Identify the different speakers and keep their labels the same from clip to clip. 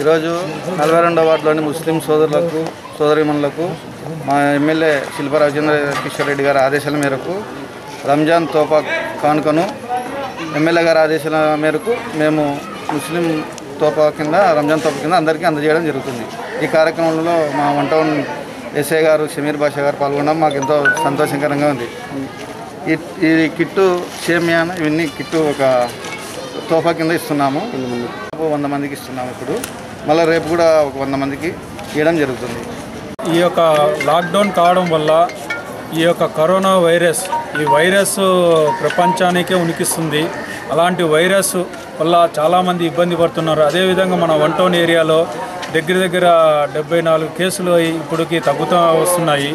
Speaker 1: ఈరోజు నలభై రెండవ వార్డులోని ముస్లిం సోదరులకు సోదరిమణులకు మా ఎమ్మెల్యే శిల్ప రాజేంద్ర కిషోర్ రెడ్డి గారి ఆదేశాల మేరకు రంజాన్ తోపా కానుకను ఎమ్మెల్యే గారి ఆదేశాల మేరకు మేము ముస్లిం తోపా కింద రంజాన్ తోపా కింద అందరికీ అందజేయడం జరుగుతుంది ఈ కార్యక్రమంలో మా వన్ టౌన్ ఎస్ఐ గారు షమీర్ బాషా గారు పాల్గొనడం మాకు ఎంతో సంతోషకరంగా ఉంది ఈ ఈ కిట్టు సేమియాన ఇవన్నీ కిట్టు ఒక తోఫా కింద ఇస్తున్నాము వంద మందికి ఇస్తున్నాము ఇప్పుడు మళ్ళీ రేపు కూడా ఒక వంద మందికి ఇవ్వడం జరుగుతుంది
Speaker 2: ఈ యొక్క లాక్డౌన్ కావడం వల్ల ఈ యొక్క కరోనా వైరస్ ఈ వైరస్ ప్రపంచానికే ఉనికిస్తుంది అలాంటి వైరస్ వల్ల చాలామంది ఇబ్బంది పడుతున్నారు అదేవిధంగా మన వన్ టౌన్ ఏరియాలో దగ్గర దగ్గర డెబ్బై నాలుగు కేసులు ఇప్పటికి తగ్గుతూ వస్తున్నాయి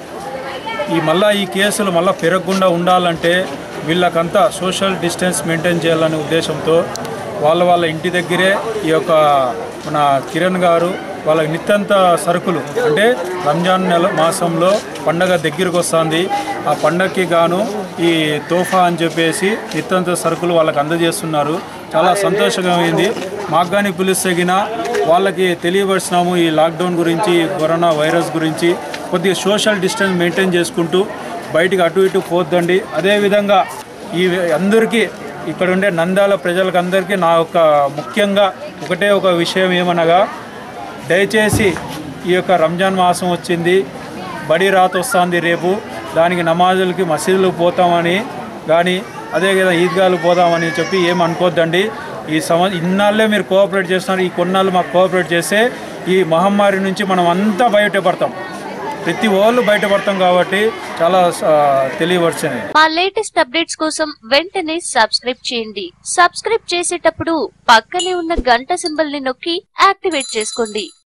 Speaker 2: ఈ మళ్ళా ఈ కేసులు మళ్ళీ పెరగకుండా ఉండాలంటే వీళ్ళకంతా సోషల్ డిస్టెన్స్ మెయింటైన్ చేయాలనే ఉద్దేశంతో వాళ్ళ వాళ్ళ ఇంటి దగ్గరే ఈ యొక్క మన కిరణ్ గారు వాళ్ళ నిత్యంత సరుకులు అంటే రంజాన్ నెల మాసంలో పండగ దగ్గరికి వస్తుంది ఆ పండగకి గాను ఈ తోఫా అని చెప్పేసి నిత్యంత సరుకులు వాళ్ళకి అందజేస్తున్నారు చాలా సంతోషంగా అయింది మాకు కానీ పిలుస్తగిన వాళ్ళకి తెలియపరిచినాము ఈ లాక్డౌన్ గురించి కరోనా వైరస్ గురించి కొద్దిగా సోషల్ డిస్టెన్స్ మెయింటైన్ చేసుకుంటూ బయటికి అటు ఇటు పోద్దండి అదేవిధంగా ఈ అందరికీ ఇక్కడ ఉండే నంద్యాల ప్రజలకు అందరికీ నా యొక్క ముఖ్యంగా ఒకటే ఒక విషయం ఏమనగా దయచేసి ఈ యొక్క రంజాన్ మాసం వచ్చింది బడి రాత వస్తుంది రేపు దానికి నమాజులకి మసీదులకు పోతామని కానీ అదే కదా ఈద్గాలు పోదామని చెప్పి ఏం అనుకోద్దండి ఈ సమ ఇన్నాళ్ళే మీరు కోఆపరేట్ చేస్తున్నారు ఈ కొన్నాళ్ళు మాకు కోఆపరేట్ చేస్తే ఈ మహమ్మారి నుంచి మనం అంతా బయటపడతాం ప్రతి వాళ్ళు బయటపడతాం కాబట్టి చాలా ఆ, తెలియవచ్చింది
Speaker 3: మా లేటెస్ట్ అప్డేట్స్ కోసం వెంటనే సబ్స్క్రైబ్ చేయండి సబ్స్క్రైబ్ చేసేటప్పుడు పక్కనే ఉన్న గంట సింబల్ ని నొక్కి యాక్టివేట్ చేసుకోండి